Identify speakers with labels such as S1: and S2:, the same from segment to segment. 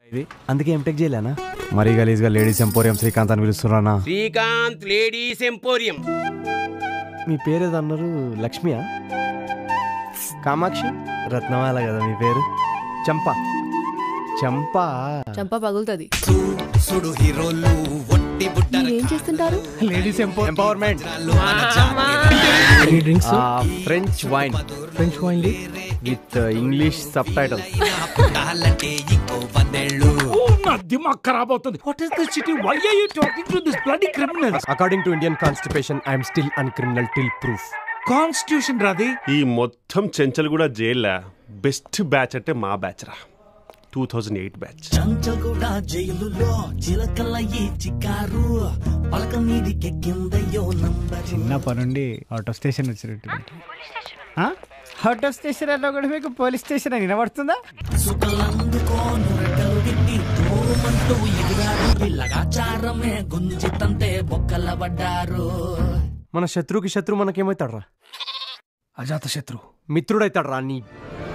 S1: ఇది అందుకే ఎంటెక్ చేయలేనా మరీ గలీజ్గా లేడీస్ ఎంపోరియం శ్రీకాంత్ అని పిలుస్తున్నానా
S2: శ్రీకాంత్ లేడీస్ ఎంపోరియం
S1: మీ పేరు ఏదో అన్నారు లక్ష్మియా కామాక్షి రత్నమాల కదా మీ పేరు చంప చంప
S3: చంప పగులుతుంది
S4: సుడు హీరోలు ఒట్టి బుట్ట
S3: ఏం చేస్తుంటారు
S1: ladies empowerment
S5: drinks
S1: French wine
S5: French wine
S1: with English subtitle
S4: పుట్టాలంటే ఇంకో వందేళ్ళు
S5: నా దిమాగ్ ఖరాబ్ అవుతుంది what is this city why are you talking to this bloody criminals
S1: according to Indian constitution I'm still an criminal till proof
S5: constitution రాది
S6: ఈ మొత్తం చెంచల్ కూడా జైల్లా బెస్ట్ బ్యాచ్ అంటే మా బ్యాచ్ రా two thousand eight batch
S4: Chanchalguda జైలులో చిలకల ఈ చికారు పలక మీదికెక్కిందయ్యో నంబర్
S7: చిన్నప్పటి నుండి ఆటో స్టేషన్ వచ్చినట్టు ఆటో స్టేషన్ అన్నా కూడా మీకు పోలీస్ స్టేషన్ అని వినబడుతుందా
S4: సుఖలందుకోను రెక్కలు గిట్టి దూరమంటూ ఎగిరారు పిల్లగాచారమే గుంజితంతే బొక్కల పడ్డారు
S1: మన శత్రువుకి శత్రువు మనకేమవుతాడు రా
S5: అజాత శత్రు
S1: మిత్రుడైతాడు రా నీ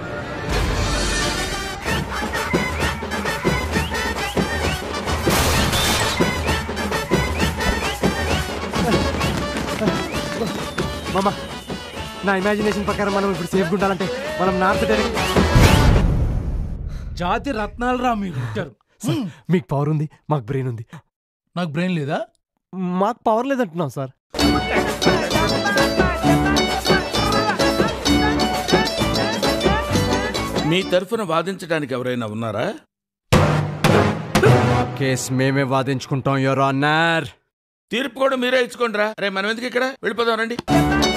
S1: మామ నా ఇమాజినేషన్ ప్రకారం మనం ఇప్పుడు సేఫ్గా ఉండాలంటే మనం నార్త్ డైరెక్ట్
S5: జాతి రత్నాలు రా మీరు పుట్టారు
S1: మీకు పవర్ ఉంది మాకు బ్రెయిన్ ఉంది
S5: నాకు బ్రెయిన్ లేదా
S1: మాకు పవర్ లేదంటున్నాం సార్
S8: మీ తరఫున వాదించడానికి ఎవరైనా ఉన్నారా
S1: కేసు మేమే వాదించుకుంటాం యువర్ ఆనర్
S8: తీర్పు కూడా మీరే ఇచ్చుకోండి రా రే మనం ఎందుకు ఇక్కడ వెళ్ళిపోదాం రండి